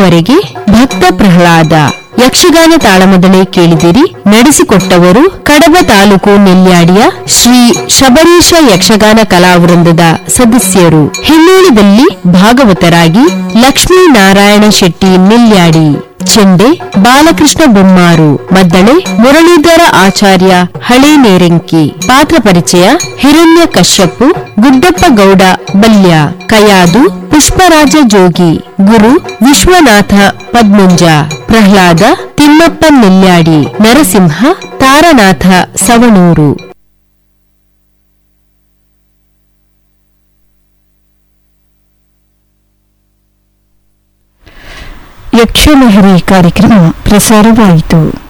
ಇದುವರೆಗೆ ಭಕ್ತ ಪ್ರಹ್ಲಾದ ಯಕ್ಷಗಾನ ತಾಳಮದಳೆ ಕೇಳಿದಿರಿ ನಡೆಸಿಕೊಟ್ಟವರು ಕಡಬ ತಾಲೂಕು ನೆಲ್ಯಾಡಿಯ ಶ್ರೀ ಶಬರೀಶ ಯಕ್ಷಗಾನ ಕಲಾವೃಂದದ ಸದಸ್ಯರು ಹಿನ್ನೋಳದಲ್ಲಿ ಭಾಗವತರಾಗಿ ಲಕ್ಷ್ಮೀನಾರಾಯಣ ಶೆಟ್ಟಿ ನೆಲ್ಯಾಡಿ ಚೆಂಡೆ ಬಾಲಕೃಷ್ಣ ಬೊಮ್ಮಾರು ಮದ್ದಳೆ ಮುರಳೀಧರ ಆಚಾರ್ಯ ಹಳೇ ನೇರಂಕಿ ಪಾತ್ರ ಪರಿಚಯ ಹಿರಣ್ಯ ಕಶ್ಯಪು ಗುಡ್ಡಪ್ಪ ಗೌಡ ಬಲ್ಯ ಕಯಾದು ಪುಷ್ಪರಾಜ ಜೋಗಿ ಗುರು ವಿಶ್ವನಾಥ ಪದ್ಮುಂಜ ಪ್ರಹ್ಲಾದ ತಿಮ್ಮಪ್ಪ ನೆಲ್ಯಾಡಿ ನರಸಿಂಹ ತಾರನಾಥ ಸವಣೂರು ಯಕ್ಷಲಹರಿ ಕಾರ್ಯಕ್ರಮ ಪ್ರಸಾರವಾಯಿತು